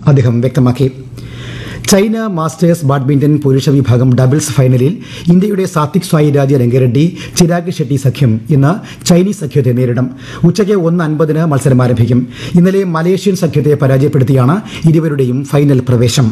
അദ്ദേഹം വ്യക്തമാക്കി China Masters badminton പുരുഷ വിഭാഗം ഡബിൾസ് ഫൈനലിൽ ഇന്ത്യയുടെ സാത്വിക് സായിരാജ് രംഗറെഡ്ഡി ചിരാഗ് ഷെട്ടി സഖ്യം ഇന്ന് ചൈനീസ് സഖ്യത്തെ നേരിടും ഉച്ചയ്ക്ക് ഒന്ന് അൻപതിന് മത്സരം ആരംഭിക്കും ഇന്നലെ മലേഷ്യൻ സഖ്യത്തെ പരാജയപ്പെടുത്തിയാണ് ഇരുവരുടെയും ഫൈനൽ പ്രവേശം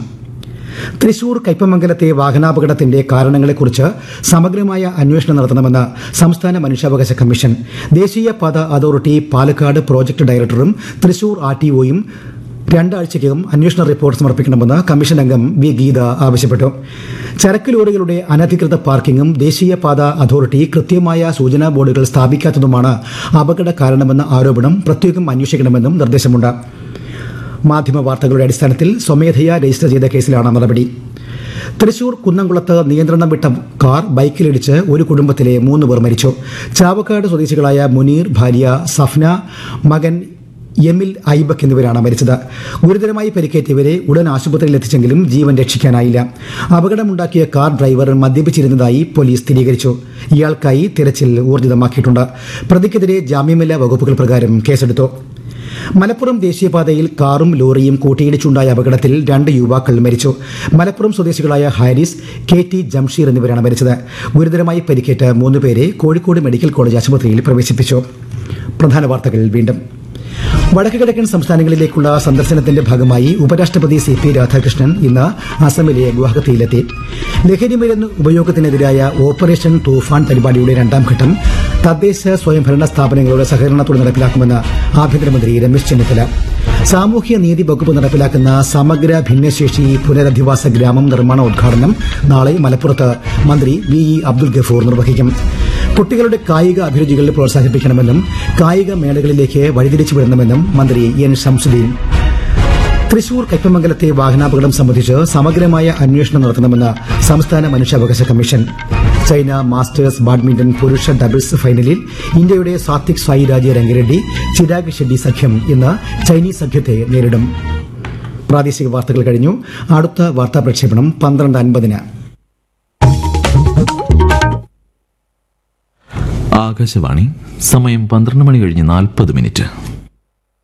തൃശൂർ കയ്പമംഗലത്തെ വാഹനാപകടത്തിന്റെ കാരണങ്ങളെക്കുറിച്ച് സമഗ്രമായ അന്വേഷണം നടത്തണമെന്ന് സംസ്ഥാന മനുഷ്യാവകാശ കമ്മീഷൻ ദേശീയപാത അതോറിറ്റി പാലക്കാട് പ്രോജക്ട് ഡയറക്ടറും തൃശൂർ ആർ ടി ഒയും രണ്ടാഴ്ചയ്ക്കകം അന്വേഷണ റിപ്പോർട്ട് സമർപ്പിക്കണമെന്ന് കമ്മീഷൻ അംഗം വി ഗീത ആവശ്യപ്പെട്ടു ചരക്ക് ലോറികളുടെ അനധികൃത പാർക്കിംഗും ദേശീയപാത അതോറിറ്റി കൃത്യമായ സൂചനാ ബോർഡുകൾ സ്ഥാപിക്കാത്തതുമാണ് അപകട കാരണമെന്ന ആരോപണം പ്രത്യേകം അന്വേഷിക്കണമെന്നും നിർദ്ദേശമുണ്ട് മാധ്യമ വാർത്തകളുടെ അടിസ്ഥാനത്തിൽ സ്വമേധയാ രജിസ്റ്റർ ചെയ്ത കേസിലാണ് നടപടി തൃശൂർ കുന്നംകുളത്ത് നിയന്ത്രണം വിട്ട കാർ ബൈക്കിലിടിച്ച് ഒരു കുടുംബത്തിലെ മൂന്ന് പേർ മരിച്ചു ചാവക്കാട് സ്വദേശികളായ മുനീർ ഭാര്യ സഫ്ന മകൻ എമിൽ ഐബക് എന്നിവരാണ് മരിച്ചത് ഗുരുതരമായി പരിക്കേറ്റവരെ ഉടൻ ആശുപത്രിയിൽ എത്തിച്ചെങ്കിലും ജീവൻ രക്ഷിക്കാനായില്ല അപകടമുണ്ടാക്കിയ കാർ ഡ്രൈവർ മദ്യപിച്ചിരുന്നതായി പോലീസ് സ്ഥിരീകരിച്ചു ഇയാൾക്കായി തിരച്ചിൽ ഊർജിതമാക്കിയിട്ടുണ്ട് പ്രതിക്കെതിരെ ജാമ്യമില്ലാ വകുപ്പുകൾ പ്രകാരം കേസെടുത്തു മലപ്പുറം ദേശീയപാതയിൽ കാറും ലോറിയും കൂട്ടിയിടിച്ചുണ്ടായ അപകടത്തിൽ രണ്ട് യുവാക്കൾ മരിച്ചു മലപ്പുറം സ്വദേശികളായ ഹാരിസ് കെ ടി ജംഷീർ എന്നിവരാണ് മരിച്ചത് ഗുരുതരമായി പരിക്കേറ്റ മൂന്ന് പേരെ കോഴിക്കോട് മെഡിക്കൽ കോളേജ് ആശുപത്രിയിൽ പ്രവേശിപ്പിച്ചു പ്രധാന വാർത്തകൾ വീണ്ടും വടക്ക് കിഴക്കൻ സംസ്ഥാനങ്ങളിലേക്കുള്ള സന്ദർശനത്തിന്റെ ഭാഗമായി ഉപരാഷ്ട്രപതി സി പി രാധാകൃഷ്ണൻ ഇന്ന് അസമിലെ ഗുവാഹത്തിയിലെത്തി ലഹരിമരുന്ന് ഉപയോഗത്തിനെതിരായ ഓപ്പറേഷൻ തൂഫാൻ പരിപാടിയുടെ രണ്ടാം ഘട്ടം തദ്ദേശ സ്വയംഭരണ സ്ഥാപനങ്ങളുടെ സഹകരണത്തോടെ നടപ്പിലാക്കുമെന്ന് ആഭ്യന്തരമന്ത്രി രമേശ് ചെന്നിത്തല സാമൂഹ്യ നീതി വകുപ്പ് നടപ്പിലാക്കുന്ന സമഗ്ര ഭിന്നശേഷി പുനരധിവാസ ഗ്രാമം നിർമ്മാണ ഉദ്ഘാടനം നാളെ മലപ്പുറത്ത് മന്ത്രി വി ഇ അബ്ദുൽ ഗഫൂർ നിർവഹിക്കും കുട്ടികളുടെ കായിക അഭിരുചികൾ പ്രോത്സാഹിപ്പിക്കണമെന്നും കായിക മേളകളിലേക്ക് വഴിതിരിച്ചു വിടണമെന്നും മന്ത്രി എൻ ഷംസുദ്ദീൻ തൃശൂർ കയ്പമംഗലത്തെ വാഹനാപകടം സംബന്ധിച്ച് സമഗ്രമായ അന്വേഷണം നടത്തണമെന്ന് സംസ്ഥാന മനുഷ്യാവകാശ കമ്മീഷൻ ചൈന മാസ്റ്റേഴ്സ് ബാഡ്മിന്റൺ പുരുഷ ഡബിൾസ് ഫൈനലിൽ ഇന്ത്യയുടെ സാത്വിക് സായിരാജ് രംഗരെഡ്ഡി ചിരാഗ് ഷെഡ്ഡി സഖ്യം ഇന്ന് ചൈനീസ് സഖ്യത്തെ നേരിടും പ്രാദേശിക വാർത്തകൾ കഴിഞ്ഞു അടുത്ത വാർത്താ പ്രക്ഷേപണം പന്ത്രണ്ട് അൻപതിന് ആകാശവാണി സമയം പന്ത്രണ്ട് മണി കഴിഞ്ഞ് നാൽപ്പത് മിനിറ്റ്